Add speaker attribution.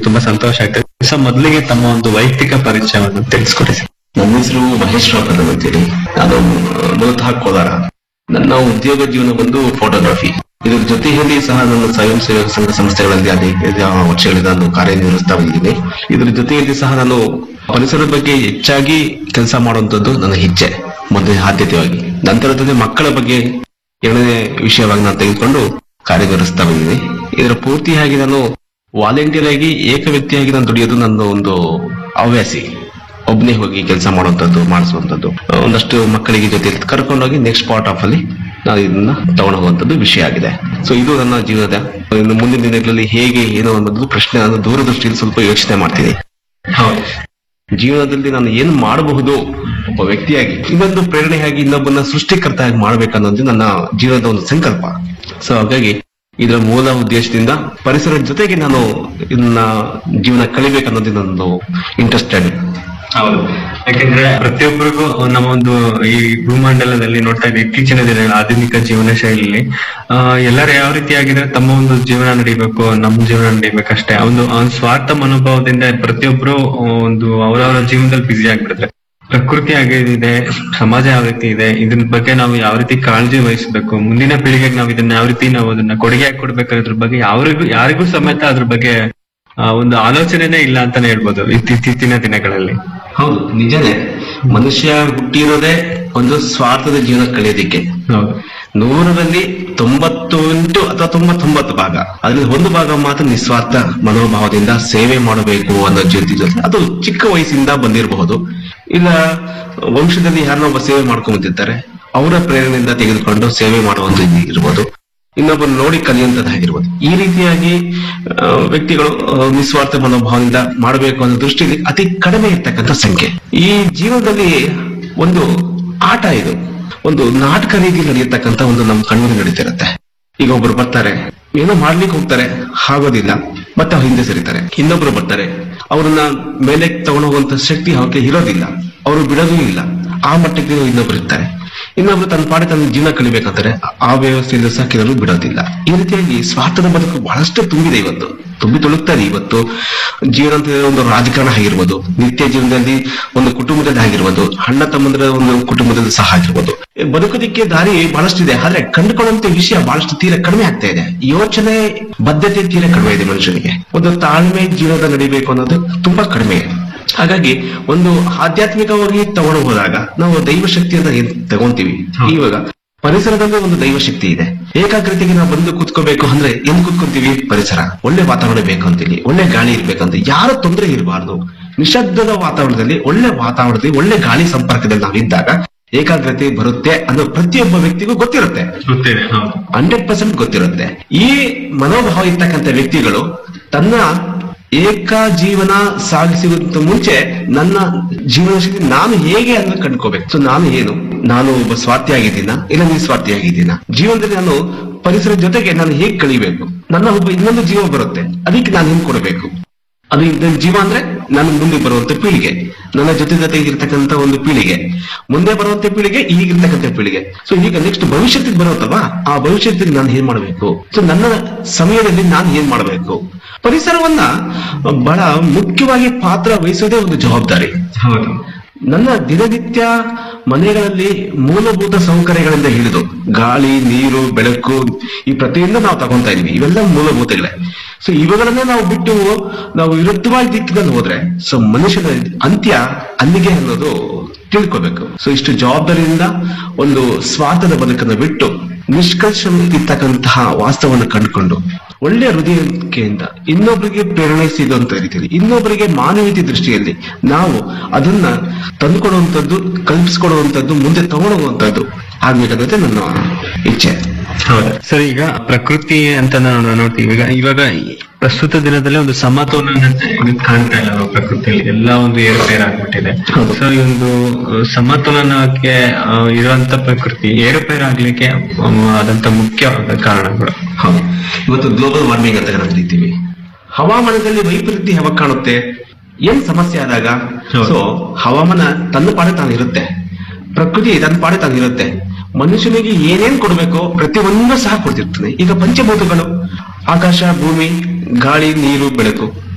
Speaker 1: ತುಂಬಾ ಸಂತೋಷ ಆಗ್ತದೆ ಸೊ ಮೊದಲಿಗೆ ತಮ್ಮ ಒಂದು ವೈಯಕ್ತಿಕ ಪರಿಚಯವನ್ನು ತಿಳಿಸ್ಕೊಡಿ ಸರ್
Speaker 2: ನನ್ನ ಹೆಸರು ಮಹೇಶ್ ರಾವ್ ಅಂತೇಳಿ ನಾನು ಮೂಲತಃ ಕೋಲಾರ ನನ್ನ ಉದ್ಯೋಗ ಜೀವನ ಬಂದು ಫೋಟೋಗ್ರಫಿ ಇದರ ಜೊತೆಯಲ್ಲಿ ಸಹ ನನ್ನ ಸ್ವಯಂ ಸೇವಕ ಸಂಘ ಸಂಸ್ಥೆಗಳಲ್ಲಿ ಅನೇಕ ವರ್ಷಗಳಿಂದ ನಾನು ಕಾರ್ಯನಿರ್ವಹಿಸ್ತಾ ಬಂದಿದ್ದೀನಿ ಇದರ ಜೊತೆಯಲ್ಲಿ ಸಹ ನಾನು ಪರಿಸರದ ಬಗ್ಗೆ ಹೆಚ್ಚಾಗಿ ಕೆಲಸ ಮಾಡುವಂತದ್ದು ನನ್ನ ಇಚ್ಛೆ ಮೊದಲನೇ ಆದ್ಯತೆಯಾಗಿ ನಂತರದಲ್ಲಿ ಮಕ್ಕಳ ಬಗ್ಗೆ ಎರಡನೇ ವಿಷಯವಾಗಿ ನಾನು ತೆಗೆದುಕೊಂಡು ಕಾರ್ಯನಿರ್ವಹಿಸ್ತಾ ಬಂದಿದ್ದೀನಿ ಇದರ ಪೂರ್ತಿಯಾಗಿ ನಾನು ವಾಲಂಟಿಯರ್ ಆಗಿ ಏಕ ವ್ಯಕ್ತಿಯಾಗಿ ನಾನು ದುಡಿಯೋದು ನನ್ನ ಒಂದು ಹವ್ಯಾಸಿ ಒಬ್ಬನೇ ಹೋಗಿ ಕೆಲಸ ಮಾಡುವಂತದ್ದು ಮಾಡಿಸುವಂತದ್ದು ಒಂದಷ್ಟು ಮಕ್ಕಳಿಗೆ ಜೊತೆ ಕರ್ಕೊಂಡೋಗಿ ನೆಕ್ಸ್ಟ್ ಪಾರ್ಟ್ ಆಫ್ ಅಲ್ಲಿ ನಾನು ಇದನ್ನ ತಗೊಂಡು ಹೋಗುವಂತದ್ದು ವಿಷಯ ಆಗಿದೆ ಸೊ ಇದು ನನ್ನ ಜೀವನದ ಇನ್ನು ಮುಂದಿನ ದಿನಗಳಲ್ಲಿ ಹೇಗೆ ಏನು ಅನ್ನೋದು ಪ್ರಶ್ನೆ ನಾನು ದೂರದೃಷ್ಟಿಯಲ್ಲಿ ಸ್ವಲ್ಪ ಯೋಚನೆ ಮಾಡ್ತೀನಿ ಜೀವನದಲ್ಲಿ ನಾನು ಏನು ಮಾಡಬಹುದು ಒಬ್ಬ ವ್ಯಕ್ತಿಯಾಗಿ ಇನ್ನೊಂದು ಪ್ರೇರಣೆಯಾಗಿ ಇನ್ನೊಬ್ಬನ ಸೃಷ್ಟಿಕರ್ತಾಗಿ ಮಾಡ್ಬೇಕನ್ನೋದು ನನ್ನ ಜೀವನದ ಒಂದು ಸಂಕಲ್ಪ ಸೊ ಹಾಗಾಗಿ ಇದರ ಮೂಲ ಉದ್ದೇಶದಿಂದ ಪರಿಸರದ ಜೊತೆಗೆ ನಾನು ಇದನ್ನ ಜೀವನ ಕಲಿಬೇಕನ್ನೋದು ನನ್ನದು ಇಂಟ್ರೆಸ್ಟೆಡ್
Speaker 1: ಹೌದು ಯಾಕಂದ್ರೆ ಪ್ರತಿಯೊಬ್ಬರಿಗೂ ನಮ್ಮ ಒಂದು ಈ ಭೂಮಂಡಲದಲ್ಲಿ ನೋಡ್ತಾ ಇದ್ದೀವಿ ಇತ್ತೀಚಿನ ದಿನಗಳ ಆಧುನಿಕ ಜೀವನ ಶೈಲಿಯಲ್ಲಿ ಆ, ಎಲ್ಲರೂ ಯಾವ ರೀತಿಯಾಗಿದ್ರೆ ತಮ್ಮ ಒಂದು ಜೀವನ ನಡಿಬೇಕು ನಮ್ಮ ಜೀವನ ನಡಿಬೇಕಷ್ಟೇ ಒಂದು ಆ ಸ್ವಾರ್ಥ ಮನೋಭಾವದಿಂದ ಪ್ರತಿಯೊಬ್ರು ಆ, ಒಂದು ಅವರವರ ಜೀವನದಲ್ಲಿ ಬ್ಯುಸಿ ಆಗ್ಬಿಡುತ್ತೆ ಪ್ರಕೃತಿ ಆಗಿದೆ ಸಮಾಜ ಯಾವ ರೀತಿ ಇದೆ ಇದ್ರ ಬಗ್ಗೆ ನಾವು ಯಾವ ರೀತಿ ಕಾಳಜಿ ವಹಿಸಬೇಕು ಮುಂದಿನ ಪೀಳಿಗೆಗೆ ನಾವು ಇದನ್ನ ಯಾವ ರೀತಿ ನಾವು ಅದನ್ನ ಕೊಡುಗೆಯಾಗಿ ಕೊಡ್ಬೇಕು ಅದ್ರ ಬಗ್ಗೆ ಯಾರಿಗೂ ಯಾರಿಗೂ ಸಮೇತ ಅದ್ರ ಬಗ್ಗೆ ಆ, ಒಂದು ಆಲೋಚನೆನೇ ಇಲ್ಲ ಅಂತಾನೆ ಹೇಳ್ಬೋದು ಇತ್ತೀ- ಇತ್ತೀಚಿನ ದಿನಗಳಲ್ಲಿ
Speaker 2: ಹೌದು ನಿಜನೇ ಮನುಷ್ಯ ಹುಟ್ಟಿರೋದೇ ಒಂದು ಸ್ವಾರ್ಥದ ಜೀವನ ಕಳೆಯೋದಿಕ್ಕೆ
Speaker 1: ಹೌದು
Speaker 2: ನೂರರಲ್ಲಿ ತೊಂಬತ್ತೊಂಟು ಅಥವಾ ತೊಂಬತ್ತೊಂಬತ್ತು ಭಾಗ ಅದ್ರಲ್ಲಿ ಒಂದು ಭಾಗ ಮಾತ್ರ ನಿಸ್ವಾರ್ಥ ಮನೋಭಾವದಿಂದ ಸೇವೆ ಮಾಡಬೇಕು ಅನ್ನೋ ಜೊತೆ ಜೊತೆ ಅದು ಚಿಕ್ಕ ವಯಸ್ಸಿಂದ ಬಂದಿರಬಹುದು ಇಲ್ಲ ವಂಶದಲ್ಲಿ ಯಾರನ್ನೋ ಒಬ್ಬ ಸೇವೆ ಮಾಡ್ಕೊಂಡ್ ಬಂದಿರ್ತಾರೆ ಅವರ ಪ್ರೇರಣೆಯಿಂದ ತೆಗೆದುಕೊಂಡು ಸೇವೆ ಮಾಡುವಂತದ್ದು ಇರ್ಬೋದು ಇನ್ನೊಬ್ಬರು ನೋಡಿ ಕಲಿಯುವಂತದ್ದಾಗಿರ್ಬೋದು ಈ ರೀತಿಯಾಗಿ ಆ, ವ್ಯಕ್ತಿಗಳು ಆ, ನಿಸ್ವಾರ್ಥ ಮನೋಭಾವದಿಂದ ಮಾಡಬೇಕು ಅನ್ನೋ ದೃಷ್ಟಿಯಲ್ಲಿ ಅತಿ ಕಡಿಮೆ ಇರ್ತಕ್ಕಂಥ ಸಂಖ್ಯೆ ಈ ಜೀವನದಲ್ಲಿ ಒಂದು ಆಟ ಇದು ಒಂದು ನಾಟಕ ರೀತಿಯಲ್ಲಿ ನಡೆಯತಕ್ಕಂತ ಒಂದು ನಮ್ಮ ಕಣ್ಮುಂದೆ ನಡೀತಿರುತ್ತೆ ಈಗ ಒಬ್ರು ಬರ್ತಾರೆ ಏನೋ ಮಾಡ್ಲಿಕ್ಕೆ ಹೋಗ್ತಾರೆ ಆಗೋದಿಲ್ಲ ಮತ್ತೆ ಅವ್ರು ಹಿಂದೆ ಸರಿತಾರೆ ಇನ್ನೊಬ್ರು ಬರ್ತಾರೆ ಅವ್ರನ್ನ ಮೇಲೆ ತಗೊಂಡು ಹೋಗುವಂತ ಶಕ್ತಿ ಅವ್ರಿಗೆ ಇರೋದಿಲ್ಲ ಅವರು ಬಿಡೋದೂ ಇಲ್ಲ ಆ ಮಟ್ಟಕ್ಕೆ ಇನ್ನೊಬ್ರು ಇರ್ತಾರೆ ಇನ್ನೊಬ್ರು ತನ್ನ ಪಾಡಿ ತನ್ನ ಜೀವನ ಕಲಿಬೇಕಂತಾರೆ ಆ ವ್ಯವಸ್ಥೆಯಿಂದ ಸಹ ಕೆಲವರು ಬಿಡೋದಿಲ್ಲ ಈ ರೀತಿಯಾಗಿ ಸ್ವಾರ್ಥದ ಬದುಕು ಬಹಳಷ್ಟು ತುಂಬಿದೆ ಇವತ್ತು ತುಂಬಿ ತುಳುಕ್ತಾ ಇದೆ ಇವತ್ತು ಜೀವನ ಅಂತ ಹೇಳಿದ್ರೆ ಒಂದು ರಾಜಕಾರಣ ಆಗಿರ್ಬೋದು ನಿತ್ಯ ಜೀವನದಲ್ಲಿ ಒಂದು ಕುಟುಂಬದಲ್ಲಿ ಆಗಿರ್ಬೋದು ಅಣ್ಣ ತಮ್ಮಂದ್ರ ಒಂದು ಕುಟುಂಬದಲ್ಲಿ ಸಹ ಆಗಿರ್ಬೋದು ಬದುಕೋದಿಕ್ಕೆ ದಾರಿ ಬಹಳಷ್ಟಿದೆ ಆದ್ರೆ ಕಂಡುಕೊಳ್ಳುವಂತ ವಿಷಯ ಬಹಳಷ್ಟು ತೀರ ಕಡಿಮೆ ಆಗ್ತಾ ಇದೆ ಯೋಚನೆ ಬದ್ಧತೆ ತೀರ ಕಡಿಮೆ ಇದೆ ಮನುಷ್ಯನಿಗೆ ಒಂದು ತಾಳ್ಮೆ ಜೀವನದ ನಡಿಬೇಕು ಅನ್ನೋದು ತುಂಬಾ ಕಡಿಮೆ ಇದೆ ಹಾಗಾಗಿ ಒಂದು ಆಧ್ಯಾತ್ಮಿಕವಾಗಿ ತಗೊಂಡು ಹೋದಾಗ ನಾವು ದೈವ ಶಕ್ತಿಯನ್ನ ಏನ್ ತಗೊಂತೀವಿ ಇವಾಗ ಪರಿಸರದಲ್ಲಿ ಒಂದು ದೈವ ಶಕ್ತಿ ಇದೆ ಏಕಾಗ್ರತೆಗೆ ನಾವು ಬಂದು ಕೂತ್ಕೋಬೇಕು ಅಂದ್ರೆ ಎಲ್ಲಿ ಕೂತ್ಕೊಂತೀವಿ ಪರಿಸರ ಒಳ್ಳೆ ವಾತಾವರಣ ಬೇಕು ಅಂತೀವಿ ಒಳ್ಳೆ ಗಾಳಿ ಇರ್ಬೇಕಂತ ಯಾರ ತೊಂದರೆ ಇರಬಾರ್ದು ನಿಶಬ್ದದ ವಾತಾವರಣದಲ್ಲಿ ಒಳ್ಳೆ ವಾತಾವರಣದಲ್ಲಿ ಒಳ್ಳೆ ಗಾಳಿ ಸಂಪರ್ಕದಲ್ಲಿ ನಾವಿದ್ದಾಗ ಏಕಾಗ್ರತೆ ಬರುತ್ತೆ ಅನ್ನೋ ಪ್ರತಿಯೊಬ್ಬ ವ್ಯಕ್ತಿಗೂ ಗೊತ್ತಿರುತ್ತೆ
Speaker 1: ಗೊತ್ತಿದೆ ಹೌದು
Speaker 2: ಹಂಡ್ರೆಡ್ ಪರ್ಸೆಂಟ್ ಗೊತ್ತಿರುತ್ತೆ ಈ ಮನೋಭಾವ ಇರ್ತಕ್ಕಂಥ ವ್ಯಕ್ತಿಗಳು ತನ್ನ ಏಕ ಜೀವನ ಸಾಗಿಸುವಂತ ಮುಂಚೆ ನನ್ನ ಜೀವನ ಶೈಲಿ ನಾನು ಹೇಗೆ ಅಂತ ಕಂಡ್ಕೋಬೇಕು ಸೊ ನಾನು ಏನು ನಾನು ಒಬ್ಬ ಸ್ವಾರ್ಥಿ ಆಗಿದ್ದೀನ ಇಲ್ಲ ನಿಸ್ವಾರ್ಥಿ ಆಗಿದ್ದೀನ ಜೀವನದಲ್ಲಿ ನಾನು ಪರಿಸರದ ಜೊತೆಗೆ ನಾನು ಹೇಗೆ ಕಳಿಬೇಕು ನನ್ನ ಒಬ್ಬ ಇನ್ನೊಂದು ಜೀವ ಬರುತ್ತೆ ಅದಕ್ಕೆ ನಾನು ಹೆಂಗ್ ಕೊಡಬೇಕು ಅದು ನನ್ನ ಜೀವ ಅಂದ್ರೆ ನನ್ನ ಮುಂದೆ ಬರುವಂತ ಪೀಳಿಗೆ ನನ್ನ ಜೊತೆ ಜೊತೆ ಇರ್ತಕ್ಕಂಥ ಒಂದು ಪೀಳಿಗೆ ಮುಂದೆ ಬರುವಂತ ಪೀಳಿಗೆ ಈಗಿರ್ತಕ್ಕಂಥ ಪೀಳಿಗೆ ಸೊ ಈಗ ನೆಕ್ಸ್ಟ್ ಭವಿಷ್ಯತ್ತಿಗೆ ಬರುತ್ತಲ್ವಾ ಆ ಭವಿಷ್ಯತ್ತಿಗೆ ನಾನು ಏನ್ ಮಾಡಬೇಕು ಸೊ ನನ್ನ ಸಮಯದಲ್ಲಿ ನಾನು ಏನ್ ಮಾಡಬೇಕು ಪರಿಸರವನ್ನ ಬಹಳ ಮುಖ್ಯವಾಗಿ ಪಾತ್ರ ವಹಿಸೋದೇ ಒಂದು ಜವಾಬ್ದಾರಿ
Speaker 1: ಹೌದು
Speaker 2: ನನ್ನ ದಿನನಿತ್ಯ ಮನೆಗಳಲ್ಲಿ ಮೂಲಭೂತ ಸೌಕರ್ಯಗಳಿಂದ ಹಿಡಿದು ಗಾಳಿ ನೀರು ಬೆಳಕು ಈ ಪ್ರತಿಯೊಂದು ನಾವು ತಗೊಂತಾ ಇದೀವಿ ಇವೆಲ್ಲ ಮೂಲಭೂತಗಳೇ ಸೊ ಇವುಗಳನ್ನೇ ನಾವು ಬಿಟ್ಟು ನಾವು ವಿರುದ್ಧವಾಗಿ ದಿಕ್ಕಿನಲ್ಲಿ ಹೋದ್ರೆ ಸೊ ಮನುಷ್ಯನ ಅಂತ್ಯ ಅಲ್ಲಿಗೆ ಅನ್ನೋದು ತಿಳ್ಕೋಬೇಕು ಸೊ ಇಷ್ಟು ಜವಾಬ್ದಾರಿಯಿಂದ ಒಂದು ಸ್ವಾರ್ಥದ ಬದುಕನ್ನು ಬಿಟ್ಟು ನಿಷ್ಕರ್ಷಿರ್ತಕ್ಕಂತಹ ವಾಸ್ತವವನ್ನು ಕಂಡುಕೊಂಡು ಒಳ್ಳೆಯ ಹೃದಯಕೆಯಿಂದ ಇನ್ನೊಬ್ಬರಿಗೆ ಪ್ರೇರಣೆ ಸಿಗುವಂತ ರೀತಿಯಲ್ಲಿ ಇನ್ನೊಬ್ಬರಿಗೆ ಮಾನವೀಯತೆ ದೃಷ್ಟಿಯಲ್ಲಿ ನಾವು ಅದನ್ನ ತಂದುಕೊಡುವಂಥದ್ದು ಕಲ್ಪಿಸಿಕೊಡುವಂಥದ್ದು ಮುಂದೆ ತಗೊಳ್ಳುವಂಥದ್ದು ಆಗ್ಬೇಕನ್ನೋದೇ ನನ್ನ ಇಚ್ಛೆ
Speaker 1: ಹೌದು ಸರ್ ಈಗ ಪ್ರಕೃತಿ ಅಂತ ನಾವು ನೋಡ್ತೀವಿ ಈಗ ಇವಾಗ ಈ ಪ್ರಸ್ತುತ ದಿನದಲ್ಲಿ ಒಂದು ಸಮತೋಲನ ಇದು ಕಾಣ್ತಾ ಇಲ್ಲ ನಾವು ಪ್ರಕೃತಿಯಲ್ಲಿ ಎಲ್ಲ ಒಂದು ಏರುಪೇರು ಆಗ್ಬಿಟ್ಟಿದೆ
Speaker 2: ಹೌದು.
Speaker 1: ಸೊ ಈ ಒಂದು ಆ, ಸಮತೋಲನಕ್ಕೆ ಆ, ಇರುವಂತ ಪ್ರಕೃತಿ ಏರುಪೇರು ಆಗ್ಲಿಕ್ಕೆ ಆ, ಆದಂತ ಮುಖ್ಯವಾದ ಕಾರಣಗಳು
Speaker 2: ಹೌದು ಇವತ್ತು ಗ್ಲೋಬಲ್ ವಾರ್ಮಿಂಗ್ ಅಂತ ನಾವು ಕರಿತೀವಿ ಹವಾಮಾನದಲ್ಲಿ ವೈಪರೀತ್ಯ ಯಾವಾಗ ಕಾಣುತ್ತೆ ಏನ್ ಸಮಸ್ಯೆ ಆದಾಗ
Speaker 1: ಹೌದು.
Speaker 2: ಸೊ ಹವಾಮಾನ ತನ್ನ ಪಾಡೆ ತಾನು ಇರುತ್ತೆ ಪ್ರಕೃತಿ ತನ್ನ ಪಾಡೆ ತಾನು ಇರುತ್ತೆ ಮನುಷ್ಯನಿಗೆ ಏನೇನ್ ಕೊಡ್ಬೇಕೋ ಪ್ರತಿಯೊಂದು ಸಹ ಕೊಡ್ತಿರ್ತಾನೆ ಈಗ ಪಂಚಭೂತಗಳು ಆಕಾಶ ಭೂಮಿ ಗಾಳಿ ನೀರು ಬೆಳಕು